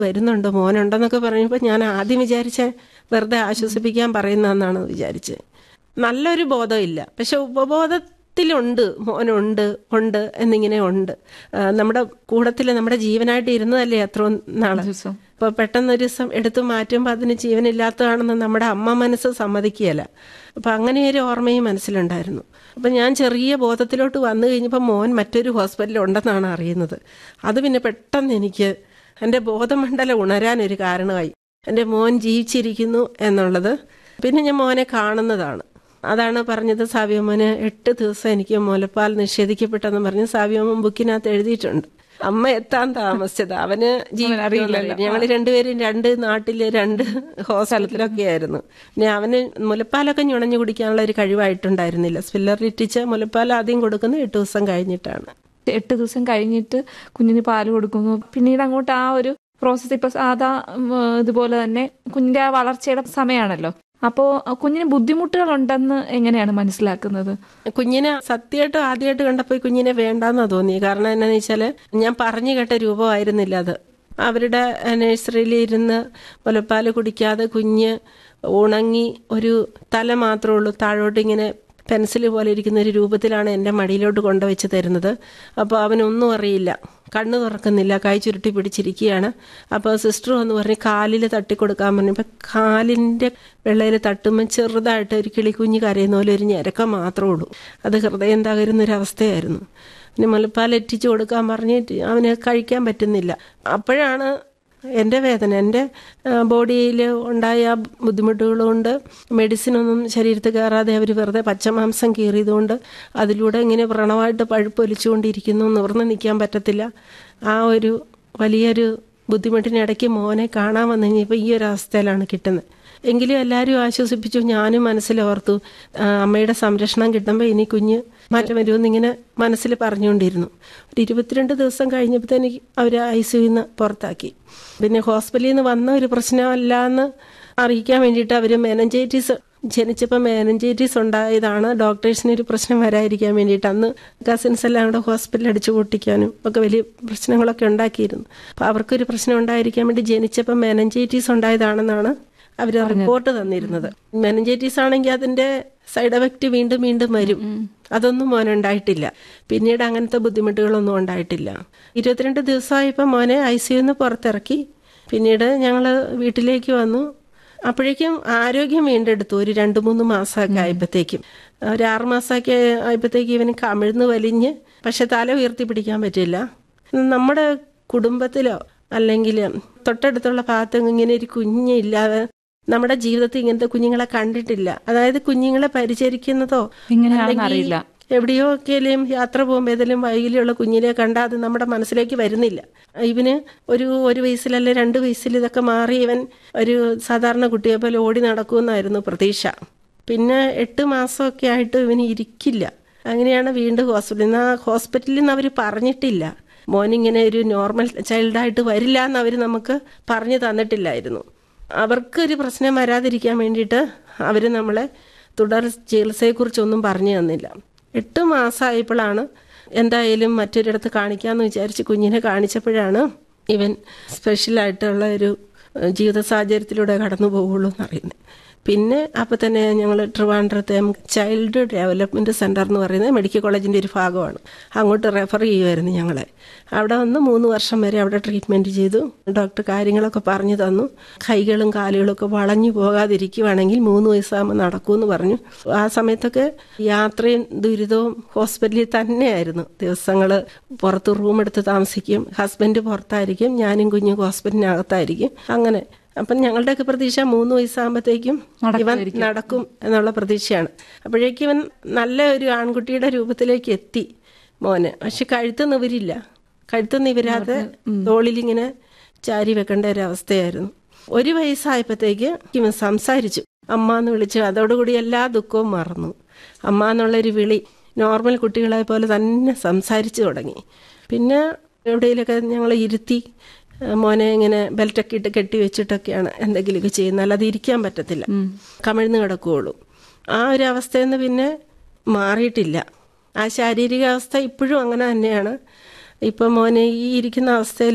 വരുന്നുണ്ട് മോനുണ്ടെന്നൊക്കെ പറഞ്ഞപ്പോൾ ഞാൻ ആദ്യം വിചാരിച്ച വെറുതെ ആശ്വസിപ്പിക്കാൻ പറയുന്നതെന്നാണ് വിചാരിച്ചത് നല്ലൊരു ബോധമില്ല പക്ഷെ ഉപബോധത്തിലുണ്ട് മോനുണ്ട് ഉണ്ട് എന്നിങ്ങനെ ഉണ്ട് ആ, നമ്മുടെ കൂടത്തിൽ നമ്മുടെ ജീവനായിട്ട് ഇരുന്നതല്ലേ അത്രയും നാളെ ദിവസം. അപ്പോൾ പെട്ടെന്ന് ഒരു ദിവസം എടുത്തു മാറ്റുമ്പോൾ അതിന് ജീവനില്ലാത്തതാണെന്ന് നമ്മുടെ അമ്മ മനസ്സ് സമ്മതിക്കുകയല്ല അപ്പം അങ്ങനെ ഒരു ഓർമ്മയും മനസ്സിലുണ്ടായിരുന്നു അപ്പം ഞാൻ ചെറിയ ബോധത്തിലോട്ട് വന്നു കഴിഞ്ഞപ്പോൾ മോൻ മറ്റൊരു ഹോസ്പിറ്റലിൽ ഉണ്ടെന്നാണ് അറിയുന്നത് അത് പിന്നെ പെട്ടെന്ന് എനിക്ക് എൻ്റെ ബോധമണ്ഡലം ഉണരാനൊരു കാരണമായി എൻ്റെ മോൻ ജീവിച്ചിരിക്കുന്നു എന്നുള്ളത് പിന്നെ ഞാൻ മോനെ കാണുന്നതാണ് അതാണ് പറഞ്ഞത് സാവിയമ്മന് എട്ട് ദിവസം എനിക്ക് മുലപ്പാൽ നിഷേധിക്കപ്പെട്ടെന്ന് പറഞ്ഞ് സാവിയമ്മ ബുക്കിനകത്ത് എഴുതിയിട്ടുണ്ട് അമ്മ എത്താൻ താമസിച്ചത് അവന് ജീവിതം ഞങ്ങൾ രണ്ടുപേരും രണ്ട് നാട്ടില് രണ്ട് ഹോസ്റ്റലത്തിലൊക്കെ ആയിരുന്നു പിന്നെ അവന് മുലപ്പാലൊക്കെ ഞുണഞ്ഞു കുടിക്കാനുള്ള ഒരു കഴിവായിട്ടുണ്ടായിരുന്നില്ല സ്പില്ലർ ഇറ്റിച്ച് മുലപ്പാൽ ആദ്യം കൊടുക്കുന്നത് എട്ട് ദിവസം കഴിഞ്ഞിട്ടാണ് എട്ട് ദിവസം കഴിഞ്ഞിട്ട് കുഞ്ഞിന് പാല് കൊടുക്കുന്നു പിന്നീട് അങ്ങോട്ട് ആ ഒരു പ്രോസസ്സ് ഇപ്പൊ സാധാ ഉം, ഇതുപോലെ തന്നെ കുഞ്ഞിന്റെ ആ വളർച്ചയുടെ സമയമാണല്ലോ അപ്പോ കുഞ്ഞിന് ബുദ്ധിമുട്ടുകൾ ഉണ്ടെന്ന് എങ്ങനെയാണ് മനസ്സിലാക്കുന്നത് കുഞ്ഞിനെ സത്യമായിട്ടും ആദ്യമായിട്ട് കണ്ടപ്പോൾ ഈ കുഞ്ഞിനെ വേണ്ടാന്നാ തോന്നി കാരണം എന്നാന്ന് വെച്ചാല് ഞാൻ പറഞ്ഞു കേട്ട രൂപമായിരുന്നില്ല അത് അവരുടെ നഴ്സറിയിൽ ഇരുന്ന് മുലപ്പാല് കുടിക്കാതെ കുഞ്ഞ് ഉണങ്ങി ഒരു തല മാത്രമേ ഉള്ളൂ താഴോട്ട് ഇങ്ങനെ പെൻസിൽ പോലെ ഇരിക്കുന്ന ഒരു രൂപത്തിലാണ് എൻ്റെ മടിയിലോട്ട് കൊണ്ടുവച്ച് തരുന്നത് അപ്പോൾ അവനൊന്നും അറിയില്ല കണ്ണ് തുറക്കുന്നില്ല കൈ ചുരുട്ടി പിടിച്ചിരിക്കുകയാണ് അപ്പോൾ സിസ്റ്റർ വന്ന് പറഞ്ഞ് കാലിൽ തട്ടിക്കൊടുക്കാൻ പറഞ്ഞു അപ്പം കാലിൻ്റെ വെള്ളയിൽ തട്ടുമ്പോൾ ചെറുതായിട്ട് ഒരു കിളിക്കുഞ്ഞ് കരയുന്ന പോലെ ഒരു ഞരക്കം മാത്രമേ ഉള്ളൂ അത് ഹൃദയം തകരുന്നൊരവസ്ഥയായിരുന്നു പിന്നെ മുലപ്പാൽ എറ്റിച്ചു കൊടുക്കാൻ പറഞ്ഞിട്ട് അവന് കഴിക്കാൻ പറ്റുന്നില്ല അപ്പോഴാണ് എൻ്റെ വേദന എൻ്റെ ബോഡിയിൽ ഉണ്ടായ ആ ബുദ്ധിമുട്ടുകൾ കൊണ്ട് മെഡിസിനൊന്നും ശരീരത്തിൽ കയറാതെ അവർ വെറുതെ പച്ചമാംസം കീറിയതുകൊണ്ട് അതിലൂടെ ഇങ്ങനെ വ്രണമായിട്ട് പഴുപ്പ് ഒലിച്ചുകൊണ്ടിരിക്കുന്നു നിവർന്ന് നിൽക്കാൻ പറ്റത്തില്ല ആ ഒരു വലിയൊരു ബുദ്ധിമുട്ടിനിടയ്ക്ക് മോനെ കാണാൻ വന്നു കഴിഞ്ഞപ്പോൾ ഈ ഒരു അവസ്ഥയിലാണ് കിട്ടുന്നത് എങ്കിലും എല്ലാവരും ആശ്വസിപ്പിച്ചു ഞാനും മനസ്സിലോർത്തു ആ, അമ്മയുടെ സംരക്ഷണം കിട്ടുമ്പോൾ ഇനി കുഞ്ഞ് മാറ്റം വരുമെന്ന് ഇങ്ങനെ മനസ്സിൽ പറഞ്ഞുകൊണ്ടിരുന്നു ഒരു ഇരുപത്തിരണ്ട് ദിവസം കഴിഞ്ഞപ്പോഴത്തേക്ക് അവർ ഐ സിന്ന് പുറത്താക്കി പിന്നെ ഹോസ്പിറ്റലിൽ നിന്ന് വന്ന ഒരു പ്രശ്നമല്ല എന്ന് അറിയിക്കാൻ വേണ്ടിയിട്ട് അവർ മെനഞ്ചൈറ്റിസ് ജനിച്ചപ്പോൾ മെനഞ്ചൈറ്റിസ് ഉണ്ടായതാണ് ഡോക്ടേഴ്സിന് ഒരു പ്രശ്നം വരാതിരിക്കാൻ വേണ്ടിയിട്ട് അന്ന് കസിൻസ് എല്ലാം കൂടെ ഹോസ്പിറ്റലിൽ അടിച്ചു പൊട്ടിക്കാനും ഒക്കെ വലിയ പ്രശ്നങ്ങളൊക്കെ ഉണ്ടാക്കിയിരുന്നു അപ്പോൾ അവർക്കൊരു പ്രശ്നം ഉണ്ടായിരിക്കാൻ വേണ്ടി ജനിച്ചപ്പോൾ മെനഞ്ചൈറ്റിസ് ഉണ്ടായതാണെന്നാണ് അവർ റിപ്പോർട്ട് തന്നിരുന്നത് മെനഞ്ചൈറ്റിസ് ആണെങ്കിൽ അതിന്റെ സൈഡ് എഫക്റ്റ് വീണ്ടും വീണ്ടും വരും അതൊന്നും മോനുണ്ടായിട്ടില്ല പിന്നീട് അങ്ങനത്തെ ബുദ്ധിമുട്ടുകളൊന്നും ഉണ്ടായിട്ടില്ല ഇരുപത്തിരണ്ട് ദിവസമായപ്പോൾ മോനെ ഐ സിയുന്ന് പുറത്തിറക്കി പിന്നീട് ഞങ്ങൾ വീട്ടിലേക്ക് വന്നു അപ്പോഴേക്കും ആരോഗ്യം വീണ്ടെടുത്തു ഒരു രണ്ട് മൂന്ന് മാസമൊക്കെ ആയപ്പോഴത്തേക്കും ഒരു ആറ് മാസമൊക്കെ ആയപ്പോഴത്തേക്കും ഇവന് കമിഴ്ന്ന് വലിഞ്ഞ് പക്ഷെ തല ഉയർത്തി പിടിക്കാൻ പറ്റില്ല നമ്മുടെ കുടുംബത്തിലോ അല്ലെങ്കിൽ തൊട്ടടുത്തുള്ള ഭാഗത്തൊന്നും ഇങ്ങനെ ഒരു കുഞ്ഞില്ലാതെ നമ്മുടെ ജീവിതത്തിൽ ഇങ്ങനത്തെ കുഞ്ഞുങ്ങളെ കണ്ടിട്ടില്ല അതായത് കുഞ്ഞുങ്ങളെ പരിചരിക്കുന്നതോ എങ്ങനെയാണെന്ന് അല്ലെങ്കിൽ അറിയില്ല എവിടെയോ ഒക്കെയും യാത്ര പോകുമ്പോൾ ഏതെങ്കിലും വൈകിലുള്ള കുഞ്ഞിനെ കണ്ടാൽ അത് നമ്മുടെ മനസ്സിലേക്ക് വരുന്നില്ല ഇവന് ഒരു ഒരു വയസ്സിലല്ല രണ്ട് വയസ്സിൽ ഇതൊക്കെ മാറി ഇവൻ ഒരു സാധാരണ കുട്ടിയെ പോലെ ഓടി നടക്കുമെന്നായിരുന്നു പ്രതീക്ഷ പിന്നെ എട്ട് മാസമൊക്കെ ആയിട്ട് ഇവന് ഇരിക്കില്ല അങ്ങനെയാണ് വീണ്ടും ഹോസ്പിറ്റലിൽ നിന്ന് ആ ഹോസ്പിറ്റലിൽ നിന്ന് അവർ പറഞ്ഞിട്ടില്ല മോനിങ്ങനെ ഒരു നോർമൽ ചൈൽഡായിട്ട് വരില്ല എന്ന് അവർ നമുക്ക് പറഞ്ഞു തന്നിട്ടില്ലായിരുന്നു അവർക്കൊരു പ്രശ്നം വരാതിരിക്കാൻ വേണ്ടിയിട്ട് അവർ നമ്മളെ തുടർ ചികിത്സയെക്കുറിച്ചൊന്നും പറഞ്ഞു തന്നില്ല എട്ട് മാസമായപ്പോഴാണ് എന്തായാലും മറ്റൊരിടത്ത് കാണിക്കാമെന്ന് വിചാരിച്ച് കുഞ്ഞിനെ കാണിച്ചപ്പോഴാണ് ഇവൻ സ്പെഷ്യലായിട്ടുള്ള ഒരു ഏഹ്, ജീവിത സാഹചര്യത്തിലൂടെ കടന്നു പോകുള്ളൂ എന്നറിയുന്നത് പിന്നെ അപ്പോൾ തന്നെ ഞങ്ങൾ ട്രിവാൻഡ്രത്തെ ചൈൽഡ് ഡെവലപ്മെൻറ്റ് സെൻറ്റർ എന്ന് പറയുന്നത് മെഡിക്കൽ കോളേജിൻ്റെ ഒരു ഭാഗമാണ് അങ്ങോട്ട് റെഫർ ചെയ്യുമായിരുന്നു ഞങ്ങളെ അവിടെ വന്ന് മൂന്ന് വർഷം വരെ അവിടെ ട്രീറ്റ്മെൻറ്റ് ചെയ്തു ഡോക്ടർ കാര്യങ്ങളൊക്കെ പറഞ്ഞു തന്നു കൈകളും കാലുകളും ഒക്കെ വളഞ്ഞു പോകാതിരിക്കുവാണെങ്കിൽ മൂന്ന് വയസ്സാകുമ്പോൾ നടക്കുമെന്ന് പറഞ്ഞു ആ സമയത്തൊക്കെ യാത്രയും ദുരിതവും ഹോസ്പിറ്റലിൽ തന്നെയായിരുന്നു ദിവസങ്ങൾ പുറത്ത് റൂം എടുത്ത് താമസിക്കും ഹസ്ബൻഡ് പുറത്തായിരിക്കും ഞാനും കുഞ്ഞും ഹോസ്പിറ്റലിനകത്തായിരിക്കും അങ്ങനെ അപ്പം ഞങ്ങളുടെയൊക്കെ പ്രതീക്ഷ മൂന്ന് വയസ്സാകുമ്പോഴത്തേക്കും ഇവൻ നടക്കും എന്നുള്ള പ്രതീക്ഷയാണ് അപ്പോഴേക്കും ഇവൻ നല്ല ഒരു ആൺകുട്ടിയുടെ രൂപത്തിലേക്ക് എത്തി മോന് പക്ഷെ കഴുത്ത് നിവരില്ല കഴുത്ത് നിവരാതെ തോളിലിങ്ങനെ ചാരി വെക്കേണ്ട ഒരു അവസ്ഥയായിരുന്നു ഒരു വയസ്സായപ്പോഴത്തേക്ക് ഇവൻ സംസാരിച്ചു അമ്മ എന്ന് വിളിച്ചു അതോടുകൂടി എല്ലാ ദുഃഖവും മറന്നു അമ്മ എന്നുള്ളൊരു വിളി നോർമൽ കുട്ടികളെ പോലെ തന്നെ സംസാരിച്ചു തുടങ്ങി പിന്നെ എവിടെയെങ്കിലൊക്കെ ഞങ്ങൾ ഇരുത്തി ഏഹ് മോനെ ഇങ്ങനെ ബെൽറ്റൊക്കെ ഇട്ട് കെട്ടി വെച്ചിട്ടൊക്കെയാണ് എന്തെങ്കിലുമൊക്കെ ചെയ്യുന്നത് അല്ലാതെ ഇരിക്കാൻ പറ്റത്തില്ല കമിഴ്ന്ന് കിടക്കുകയുള്ളൂ ആ ഒരു അവസ്ഥയിൽ നിന്ന് പിന്നെ മാറിയിട്ടില്ല ആ ശാരീരിക അവസ്ഥ ഇപ്പോഴും അങ്ങനെ തന്നെയാണ് ഇപ്പം മോനെ ഈ ഇരിക്കുന്ന അവസ്ഥയിലും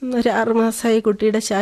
ഒരു ആറുമാസമായി കുട്ടിയുടെ